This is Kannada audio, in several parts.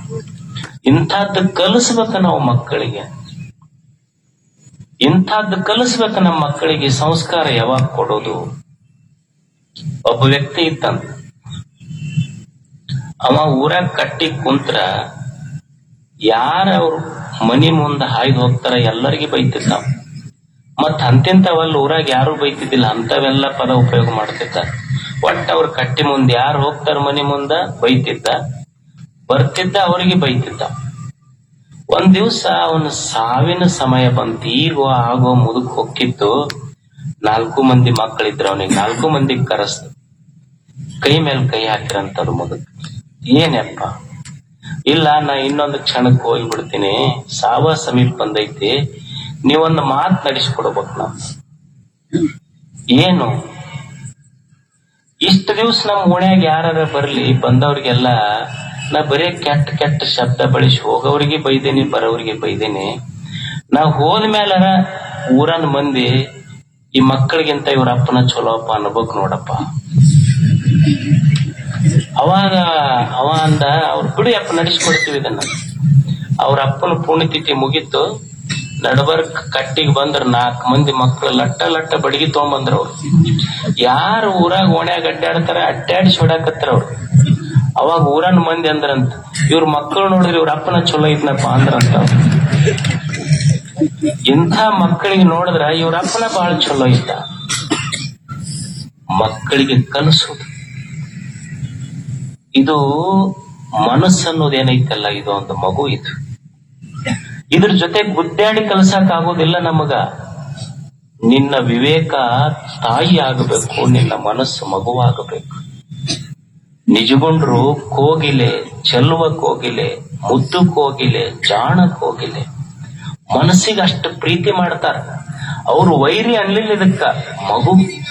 ಇಂಥದ್ದು ಕಲಿಸ್ಬೇಕ ನಾವು ಮಕ್ಕಳಿಗೆ ಇಂಥದ್ದು ಕಲಿಸ್ಬೇಕ ನಮ್ಮ ಮಕ್ಕಳಿಗೆ ಸಂಸ್ಕಾರ ಯಾವಾಗ ಕೊಡೋದು ಒಬ್ಬ ವ್ಯಕ್ತಿ ಇತ್ತಂತ ಅವ ಊರಾಗ ಕಟ್ಟಿ ಕುಂತ್ರ ಯಾರ ಅವ್ರ ಮನಿ ಮುಂದ ಹಾಯ್ದು ಹೋಗ್ತಾರ ಎಲ್ಲರಿಗೂ ಬೈತಿದ್ದ ಅವ. ಮತ್ ಅಂತಿಂತವಲ್ಲ ಊರಾಗ ಯಾರು ಬೈತಿದ್ದಿಲ್ಲ ಅಂತವೆಲ್ಲ ಪದ ಉಪಯೋಗ ಮಾಡ್ತಿದ್ದ ಒಟ್ಟ ಅವ್ರ ಕಟ್ಟಿ ಮುಂದೆ ಯಾರು ಹೋಗ್ತಾರ ಮನಿ ಮುಂದ ಬೈತಿದ್ದ ಬರ್ತಿದ್ದ ಅವರಿಗೆ ಬೈತಿದ್ದ ಒಂದ್ ದಿವ್ಸ ಅವನ ಸಾವಿನ ಸಮಯ ಬಂತು ಈಗ ಆಗೋ ಮುದುಕ್ ಹೊಕ್ಕಿತ್ತು ನಾಲ್ಕು ಮಂದಿ ಮಕ್ಕಳಿದ್ರು ಅವನಿಗೆ ನಾಲ್ಕು ಮಂದಿ ಕರೆಸ್ತ ಕೈ ಮೇಲೆ ಕೈ ಹಾಕಿರಂತವ್ರು ಮುದುಕ್ ಏನಪ್ಪ ಇಲ್ಲ ನಾ ಇನ್ನೊಂದು ಕ್ಷಣಕ್ಕೆ ಹೋಗ್ಬಿಡ್ತೀನಿ ಸಾವ ಸಮೀಪ ಬಂದೈತಿ ನೀವೊಂದು ಮಾತ್ ನಡೆಸ್ಕೊಡ್ಬೇಕು ನಾ ಏನು ಇಷ್ಟ ದಿವ್ಸ ನಮ್ಮ ಓಣ್ಯಾಗ ಯಾರ ಬರ್ಲಿ ಬಂದವ್ರಿಗೆಲ್ಲ ನಾ ಬರೇ ಕೆಟ್ಟ ಕೆಟ್ಟ ಶಬ್ದ ಬಳಸಿ ಹೋಗೋರಿಗೆ ಬೈದೇನಿ ಬರೋರಿಗೆ ಬೈದೇನಿ ನಾ ಹೋದ್ಮೇಲರ ಊರನ್ ಮಂದಿ ಈ ಮಕ್ಕಳಿಗಿಂತ ಇವ್ರ ಅಪ್ಪನ ಚಲೋ ಅಪ್ಪ ಅನ್ಬೇಕು ನೋಡಪ್ಪ ಅವಾಗ ಅವ ಅಂದ ಅವ್ರ ಬಿಡಿ ಅಪ್ಪ ನಡೆಸ್ಕೊಡ್ತೀವಿ ಇದನ್ನ ಅವ್ರ ಅಪ್ಪನ ಪುಣ್ಯತಿಥಿ ಮುಗೀತು ನಡಬರ್ಕ್ ಕಟ್ಟಿಗೆ ಬಂದ್ರ ನಾಲ್ಕು ಮಂದಿ ಮಕ್ಕಳು ಲಟ್ಟ ಲಟ್ಟ ಬಡಗಿ ತಗೊಂಬಂದ್ರ ಅವ್ರು ಯಾರು ಊರಾಗ ಓಣ್ಯಾಗ ಅಡ್ಡಾಡ್ತಾರ ಅಡ್ಡಾಡಿಸಿ ಹೊಡ್ಯಾಕತ್ತಾರ ಅವ್ರು ಅವಾಗ ಊರನ್ ಮಂದಿ ಅಂದ್ರಂತ ಇವ್ರ ಮಕ್ಕಳು ನೋಡಿದ್ರೆ ಇವ್ರ ಅಪ್ಪನ ಚಲೋ ಇದ್ನಪ್ಪ ಅಂದ್ರಂತ ಅವ್ರು. ಇಂಥ ಮಕ್ಕಳಿಗೆ ನೋಡಿದ್ರ ಇವ್ರ ಅಪ್ಪನ ಬಹಳ ಚಲೋ ಇದ್ದ ಮಕ್ಕಳಿಗೆ ಕಲಿಸೋದು ಇದು ಮನಸ್ಸನ್ನೋದೇನೈತಲ್ಲ ಇದು ಒಂದು ಮಗು ಇದು ಇದ್ರ ಜೊತೆ ಗುದ್ದಾಡಿ ಕಲ್ಸಕ್ ಆಗೋದಿಲ್ಲ ನಮಗ ನಿನ್ನ ವಿವೇಕ ತಾಯಿ ಆಗಬೇಕು ನಿನ್ನ ಮನಸ್ಸು ಮಗುವಾಗಬೇಕು ನಿಜಗೊಂಡ್ರು ಕೋಗಿಲೆ ಚೆಲ್ಲುವ ಕೋಗಿಲೆ ಮುದ್ದು ಕೋಗಿಲೆ ಜಾಣ ಕೋಗಿಲೆ ಮನಸ್ಸಿಗೆ ಅಷ್ಟು ಪ್ರೀತಿ ಮಾಡ್ತಾರ ಅವ್ರು ವೈರಿ ಅನ್ಲಿಲ್ಲ ಇದಕ್ಕ ಮಗು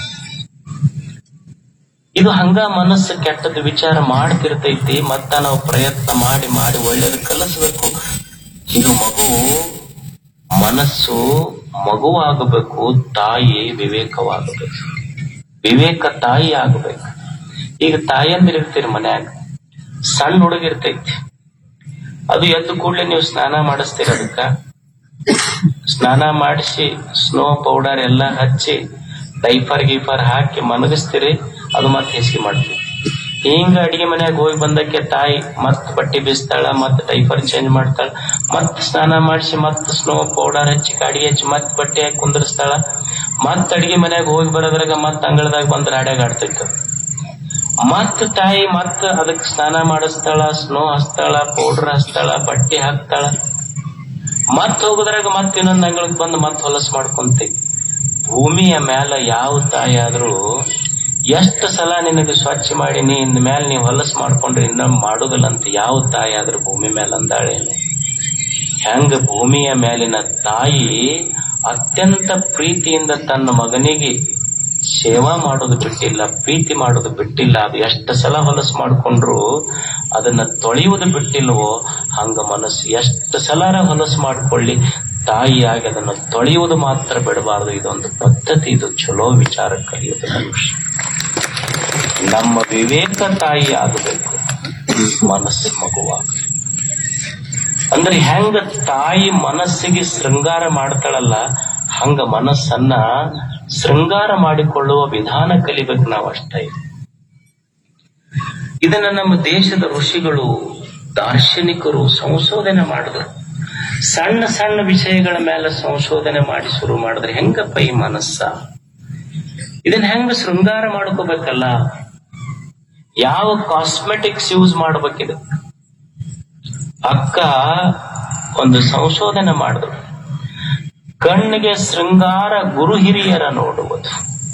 ಇದು ಹಂಗ ಮನಸ್ಸು ಕೆಟ್ಟದ ವಿಚಾರ ಮಾಡ್ತಿರ್ತೈತಿ ಮತ್ತ ನಾವು ಪ್ರಯತ್ನ ಮಾಡಿ ಮಾಡಿ ಒಳ್ಳೇದು ಕಲಿಸ್ಬೇಕು ಇದು ಮಗು ಮನಸ್ಸು ಮಗುವಾಗಬೇಕು ತಾಯಿ ವಿವೇಕವಾಗಬೇಕು ವಿವೇಕ ತಾಯಿ ಆಗಬೇಕು ಈಗ ತಾಯಂದಿರ್ ಇರ್ತೀರಿ ಮನ್ಯಾಗ ಸಣ್ಣ ಹುಡುಗ ಇರ್ತೈತಿ ಅದು ಎದ್ದು ಕೂಡಲೇ ನೀವು ಸ್ನಾನ ಮಾಡಿಸ್ತೀರ ಅದಕ್ಕ ಸ್ನಾನ ಮಾಡಿಸಿ ಸ್ನೋ ಪೌಡರ್ ಎಲ್ಲ ಹಚ್ಚಿ ಡೈಫರ್ ಗೀಫರ್ ಹಾಕಿ ಮನಗಿಸ್ತೀರಿ ಅದು ಮತ್ತೆ ಹೆಸಿಗೆ ಮಾಡ್ತೀವಿ ಹಿಂಗ ಅಡಿಗೆ ಮನ್ಯಾಗ ಹೋಗಿ ಬಂದಕ್ಕೆ ತಾಯಿ ಮತ್ ಬಟ್ಟೆ ಬೀಸ್ತಾಳ ಮತ್ ಡೈಫರ್ ಚೇಂಜ್ ಮಾಡ್ತಾಳ ಮತ್ ಸ್ನಾನ ಮಾಡಿಸಿ ಮತ್ ಸ್ನೋ ಪೌಡರ್ ಹಚ್ಚಿ ಅಡಿಗೆ ಹಚ್ಚಿ ಮತ್ ಬಟ್ಟೆ ಹಾಕಿ ಕುಂದರ್ಸ್ತಾಳ ಮತ್ ಅಡಿಗೆ ಮನ್ಯಾಗ ಹೋಗಿ ಬರೋದ್ರಾಗ ಮತ್ ಅಂಗಳದಾಗ ಬಂದ್ ರಾಡ್ಯಾಗ ಆಡ್ತಿತ್ತು ಮತ್ ತಾಯಿ ಮತ್ ಅದಕ್ ಸ್ನಾನ ಮಾಡಿಸ್ತಾಳ ಸ್ನೋ ಹಚ್ತಾಳ ಪೌಡರ್ ಹಚ್ತಾಳ ಬಟ್ಟೆ ಹಾಕ್ತಾಳ ಮತ್ ಹೋಗೋದ್ರಾಗ ಮತ್ ಇನ್ನೊಂದ್ ಅಂಗಳಕ್ ಬಂದು ಮತ್ ಹೊಲಸ್ ಮಾಡ್ಕೊಂತೈತಿ ಭೂಮಿಯ ಮ್ಯಾಲ ಯಾವ ತಾಯಿ ಆದ್ರೂ ಎಷ್ಟು ಸಲ ನಿನಗೆ ಸ್ವಚ್ಛ ಮಾಡಿ ನೀ ಇನ್ ಮ್ಯಾಲ ನೀವ್ ಹೊಲಸ್ ಮಾಡ್ಕೊಂಡ್ರೆ ಇನ್ನ ಮಾಡುದಿಲ್ಲ ಅಂತ ಯಾವ ತಾಯಿ ಆದ್ರೂ ಭೂಮಿ ಮೇಲೆ ಅಂದಾಳೇನು ಹೆಂಗ ಭೂಮಿಯ ಮೇಲಿನ ತಾಯಿ ಅತ್ಯಂತ ಪ್ರೀತಿಯಿಂದ ತನ್ನ ಮಗನಿಗೆ ಸೇವಾ ಮಾಡೋದು ಬಿಟ್ಟಿಲ್ಲ ಪ್ರೀತಿ ಮಾಡೋದು ಬಿಟ್ಟಿಲ್ಲ ಅದು ಎಷ್ಟು ಸಲ ಹೊಲಸು ಮಾಡ್ಕೊಂಡ್ರು ಅದನ್ನ ತೊಳೆಯುವುದು ಬಿಟ್ಟಿಲ್ವೋ ಹಂಗ ಮನಸ್ಸು ಎಷ್ಟು ಸಲ ಹೊಲಸು ಮಾಡ್ಕೊಳ್ಳಿ ತಾಯಿಯಾಗಿ ಅದನ್ನು ತೊಳೆಯುವುದು ಮಾತ್ರ ಬಿಡಬಾರದು ಇದೊಂದು ಪದ್ಧತಿ ಇದು ಚಲೋ ವಿಚಾರ ಕಲಿಯೋದು ಮನುಷ್ಯ ನಮ್ಮ ವಿವೇಕ ತಾಯಿ ಆಗಬೇಕು ಮನಸ್ಸು ಮಗುವಾಗಬೇಕು ಅಂದ್ರೆ ಹೆಂಗ ತಾಯಿ ಮನಸ್ಸಿಗೆ ಶೃಂಗಾರ ಮಾಡ್ತಾಳಲ್ಲ ಹಂಗ ಮನಸ್ಸನ್ನ ಶೃಂಗಾರ ಮಾಡಿಕೊಳ್ಳುವ ವಿಧಾನ ಕಲಿಬೇಕು ನಾವು ಅಷ್ಟೇ ಇದನ್ನ ನಮ್ಮ ದೇಶದ ಋಷಿಗಳು ದಾರ್ಶನಿಕರು ಸಂಶೋಧನೆ ಮಾಡಿದ್ರು ಸಣ್ಣ ಸಣ್ಣ ವಿಷಯಗಳ ಮೇಲೆ ಸಂಶೋಧನೆ ಮಾಡಿ ಶುರು ಮಾಡಿದ್ರೆ ಹೆಂಗಪ್ಪ ಈ ಮನಸ್ಸ ಇದನ್ನ ಹೆಂಗ ಶೃಂಗಾರ ಮಾಡ್ಕೋಬೇಕಲ್ಲ ಯಾವ ಕಾಸ್ಮೆಟಿಕ್ಸ್ ಯೂಸ್ ಮಾಡ್ಬೇಕಿದೆ ಅಕ್ಕ ಒಂದು ಸಂಶೋಧನೆ ಮಾಡಿದ್ರು ಕಣ್ಣಿಗೆ ಶೃಂಗಾರ ಗುರು ಹಿರಿಯರ ನೋಡುವುದು